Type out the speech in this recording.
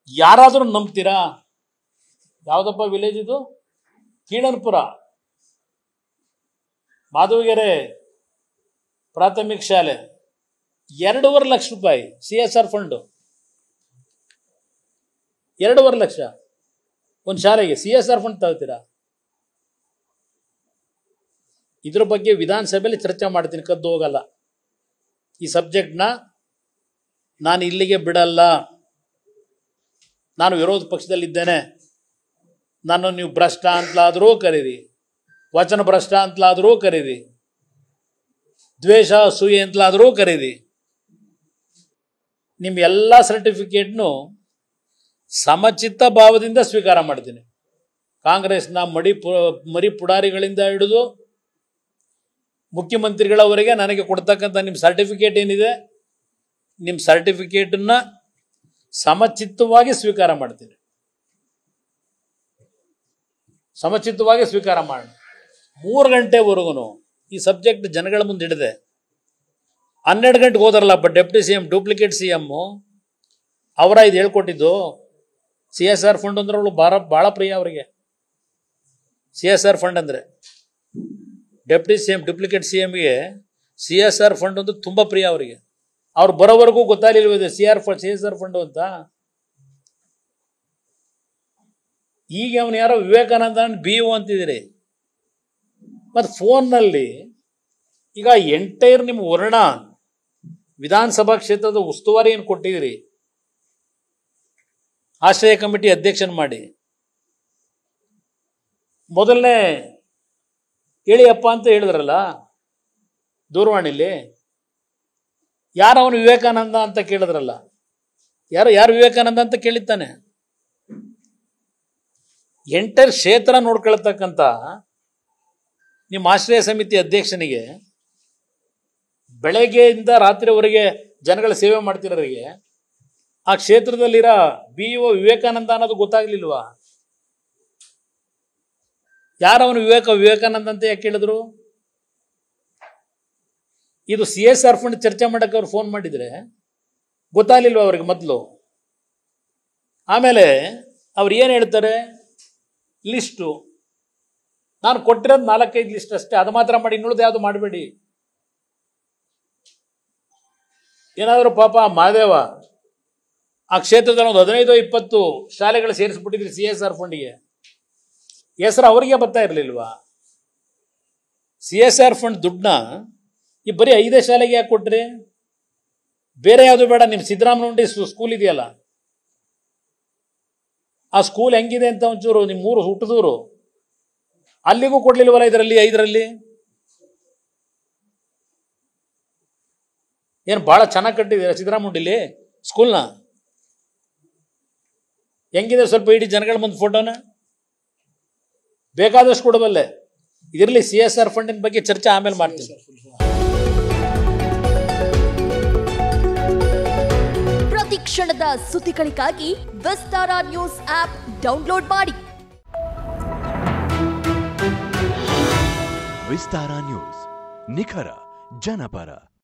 ಯಾರಾದರೂ ನಂಬ್ತೀರಾ ಯಾವುದಪ್ಪ ವಿಲೇಜ್ ಇದು ಕೀಳನ್ಪುರ ಮಾಧವಗೆರೆ ಪ್ರಾಥಮಿಕ ಶಾಲೆ ಎರಡೂವರೆ ಲಕ್ಷ ರೂಪಾಯಿ ಸಿ ಎಸ್ ಆರ್ ಫಂಡು ಎರಡೂವರೆ ಲಕ್ಷ ಒಂದು ಶಾಲೆಗೆ ಸಿ ಎಸ್ ಆರ್ ಫಂಡ್ ತಗೋತೀರಾ ಇದ್ರ ಬಗ್ಗೆ ವಿಧಾನಸಭೆಯಲ್ಲಿ ಚರ್ಚೆ ಮಾಡ್ತೀನಿ ಕದ್ದು ಹೋಗಲ್ಲ ಈ ಸಬ್ಜೆಕ್ಟ್ನ ನಾನು ಇಲ್ಲಿಗೆ ಬಿಡಲ್ಲ ನಾನು ವಿರೋಧ ಪಕ್ಷದಲ್ಲಿದ್ದೇನೆ ನಾನು ನೀವು ಭ್ರಷ್ಟ ಅಂತಲಾದರೂ ಕರೀರಿ ವಚನ ಭ್ರಷ್ಟ ಅಂತಲಾದರೂ ಕರೀರಿ ದ್ವೇಷ ಅಸೂಯೆ ಅಂತಲಾದರೂ ಕರೀರಿ ನಿಮ್ಮ ಎಲ್ಲ ಸರ್ಟಿಫಿಕೇಟ್ನು ಸಮಚಿತ್ತ ಭಾವದಿಂದ ಸ್ವೀಕಾರ ಮಾಡ್ತೀನಿ ಕಾಂಗ್ರೆಸ್ನ ಮಡಿ ಪು ಮರಿ ಪುಡಾರಿಗಳಿಂದ ಹಿಡಿದು ಮುಖ್ಯಮಂತ್ರಿಗಳವರೆಗೆ ನನಗೆ ಕೊಡ್ತಕ್ಕಂಥ ನಿಮ್ಮ ಸರ್ಟಿಫಿಕೇಟ್ ಏನಿದೆ ನಿಮ್ಮ ಸರ್ಟಿಫಿಕೇಟನ್ನು ಸಮಚಿತ್ತವಾಗಿ ಸ್ವೀಕಾರ ಮಾಡ್ತೀನಿ ಸಮಚಿತ್ತವಾಗಿ ಸ್ವೀಕಾರ ಮಾಡೋಣ ಮೂರು ಗಂಟೆವರೆಗೂ ಈ ಸಬ್ಜೆಕ್ಟ್ ಜನಗಳ ಮುಂದೆ ಹಿಡಿದೆ ಹನ್ನೆರಡು ಗಂಟೆಗೆ ಹೋದ್ರಲ್ಲ but deputy C M duplicate C M ಅವರ ಇದು ಹೇಳ್ಕೊಟ್ಟಿದ್ದು ಸಿ ಎಸ್ ಆರ್ ಫಂಡ್ ಅಂದ್ರೆ ಅವಳು ಭಾಳ ಭಾಳ ಪ್ರಿಯ ಅವರಿಗೆ ಸಿ ಎಸ್ ಆರ್ ಫಂಡ್ ಅಂದರೆ deputy C M duplicate C ಎಮ್ಗೆ ಸಿ ಎಸ್ ಆರ್ ಫಂಡ್ ಅಂದ್ರೆ ತುಂಬ ಪ್ರಿಯ ಅವರಿಗೆ ಅವ್ರು ಬರೋವರೆಗೂ ಗೊತ್ತಾಗಲಿಲ್ವ C R fund C S R fund ಅಂತ ಈಗ ಅವನು ಯಾರೋ ವಿವೇಕಾನಂದ ಬಿ ಯು ಅಂತಿದ್ದೀರಿ ಮತ್ತು ಫೋನ್ನಲ್ಲಿ ಈಗ ಎಂಟೈರ್ ನಿಮ್ಮ ವರ್ಣ ವಿಧಾನಸಭಾ ಕ್ಷೇತ್ರದ ಉಸ್ತುವಾರಿ ಏನು ಕೊಟ್ಟಿದ್ದೀರಿ ಆಶ್ರಯ ಕಮಿಟಿ ಅಧ್ಯಕ್ಷನ್ ಮಾಡಿ ಮೊದಲನೇ ಹೇಳಿಯಪ್ಪ ಅಂತ ಹೇಳಿದ್ರಲ್ಲ ದೂರವಾಣಿಲಿ ಯಾರು ಅವನು ವಿವೇಕಾನಂದ ಅಂತ ಕೇಳಿದ್ರಲ್ಲ ಯಾರು ಯಾರು ವಿವೇಕಾನಂದ ಅಂತ ಕೇಳಿದ್ದಾನೆ ಎಂಟರ್ ಕ್ಷೇತ್ರ ನೋಡ್ಕೊಳ್ತಕ್ಕಂಥ ನಿಮ್ಮ ಆಶ್ರಯ ಸಮಿತಿ ಅಧ್ಯಕ್ಷನಿಗೆ ಬೆಳಗ್ಗೆಯಿಂದ ರಾತ್ರಿವರೆಗೆ ಜನಗಳ ಸೇವೆ ಮಾಡ್ತಿರೋರಿಗೆ ಆ ಕ್ಷೇತ್ರದಲ್ಲಿರೋ ಬಿ ಒ ವಿವೇಕಾನಂದ ಅನ್ನೋದು ಗೊತ್ತಾಗ್ಲಿಲ್ವಾ ಯಾರವನು ವಿವೇಕ ವಿವೇಕಾನಂದ ಅಂತ ಯಾಕೆ ಕೇಳಿದ್ರು ಇದು ಸಿ ಎಸ್ ಆರ್ ಫಂಡ್ ಚರ್ಚೆ ಮಾಡಕ್ಕೆ ಅವ್ರು ಫೋನ್ ಮಾಡಿದ್ರೆ ಗೊತ್ತಾಗ್ಲಿಲ್ವ ಅವ್ರಿಗೆ ಮೊದಲು ಆಮೇಲೆ ಅವ್ರು ಏನು ಹೇಳ್ತಾರೆ ಲಿಸ್ಟು ನಾನು ಕೊಟ್ಟಿರೋದು ನಾಲ್ಕೈದು ಲಿಸ್ಟ್ ಅಷ್ಟೇ ಅದು ಮಾತ್ರ ಮಾಡಿ ಇನ್ನುಳಿದು ಯಾವುದು ಮಾಡಬೇಡಿ ಏನಾದರೂ ಪಾಪ ಮಾದೇವ ಆ ಕ್ಷೇತ್ರದಲ್ಲಿ ಒಂದು ಹದಿನೈದು ಇಪ್ಪತ್ತು ಶಾಲೆಗಳು ಸೇರಿಸ್ಬಿಟ್ಟಿದ್ರಿ ಸಿ ಎಸ್ ಆರ್ ಫಂಡಿಗೆ ಹೆಸರು ಅವರಿಗೆ ಬರ್ತಾ ಇರಲಿಲ್ವಾ ಸಿ ಎಸ್ ಆರ್ ಫಂಡ್ ದುಡ್ಡನ್ನ ಈ ಬರೀ ಐದೇ ಶಾಲೆಗೆ ಯಾಕೆ ಕೊಟ್ರಿ ಬೇರೆ ಯಾವುದು ಬೇಡ ನಿಮ್ಮ ಸಿದ್ದರಾಮನುಂಡಿ ಸ್ಕೂಲ್ ಇದೆಯಲ್ಲ ಆ ಸ್ಕೂಲ್ ಹೆಂಗಿದೆ ಅಂತ ಒಂಚೂರು ನಿಮ್ಮ ಊರು ಹುಟ್ಟದೂರು ಅಲ್ಲಿಗೂ ಕೊಡ್ಲಿಲ್ವಲ್ಲ ಇದರಲ್ಲಿ ಐದರಲ್ಲಿ ಏನು ಭಾಳ ಚೆನ್ನಾಗಿ ಕಟ್ಟಿದ್ದೀರಾ ಸಿದ್ದರಾಮುಂಡಿಲಿ ಸ್ಕೂಲ್ನ ಹೆಂಗಿದೆ ಸ್ವಲ್ಪ ಇಡೀ ಜನಗಳ ಮುಂದೆ ಫೋಟೋನ ಬೇಕಾದಷ್ಟು ಕೊಡಬಲ್ಲೆ ಇದಿರಲಿ ಸಿ ಎಸ್ ಆರ್ ಫಂಡಿನ ಬಗ್ಗೆ ಚರ್ಚೆ ಆಮೇಲೆ ಮಾಡ್ತೀನಿ ಪ್ರತಿ ಕ್ಷಣದ ಸುದ್ದಿಗಳಿಗಾಗಿ ವಿಸ್ತಾರ ನ್ಯೂಸ್ ಆಪ್ ಡೌನ್ಲೋಡ್ ಮಾಡಿ ವಿಸ್ತಾರ ನ್ಯೂಸ್ ನಿಖರ ಜನಪರ